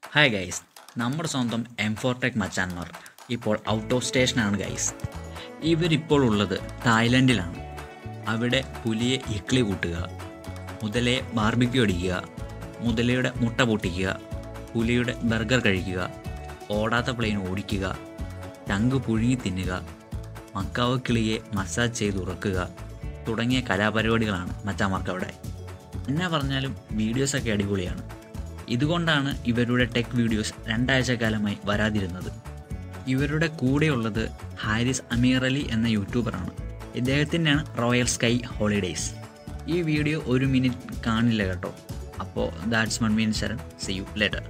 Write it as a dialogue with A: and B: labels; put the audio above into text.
A: hi guys നമ്മുടെ സ്വന്തം M Fortech മച്ചാന്മാർ ഇപ്പോൾ ഔട്ട് ഓഫ് സ്റ്റേഷനാണ് ഗൈസ് ഇവരിപ്പോൾ ഉള്ളത് തായ്ലൻഡിലാണ് അവിടെ പുലിയെ ഇക്ലി കൂട്ടുക മുതലയെ ബാർബിക്യൂ അടിക്കുക മുതലയുടെ മുട്ട പൊട്ടിക്കുക പുലിയുടെ ബർഗർ കഴിക്കുക ഓടാത്ത പ്ലെയിൻ ഓടിക്കുക ചങ്ക് പുഴുങ്ങി തിന്നുക മക്കാവ് കിളിയെ മസാജ് ചെയ്ത് ഉറക്കുക തുടങ്ങിയ കലാപരിപാടികളാണ് മച്ചാമാർക്ക് അവിടെ എന്നാ പറഞ്ഞാലും വീഡിയോസൊക്കെ അടിപൊളിയാണ് ഇതുകൊണ്ടാണ് ഇവരുടെ ടെക് വീഡിയോസ് രണ്ടാഴ്ച കാലമായി വരാതിരുന്നത് ഇവരുടെ കൂടെയുള്ളത് ഹാരിസ് അമീർ അലി എന്ന യൂട്യൂബറാണ് ഇദ്ദേഹത്തിൻ്റെയാണ് റോയൽ സ്കൈ ഹോളിഡേയ്സ് ഈ വീഡിയോ ഒരു മിനിറ്റ് കാണില്ല കേട്ടോ അപ്പോൾ ദാറ്റ്സ് വൺ മീൻ ശരൺ സി യു ലെറ്റർ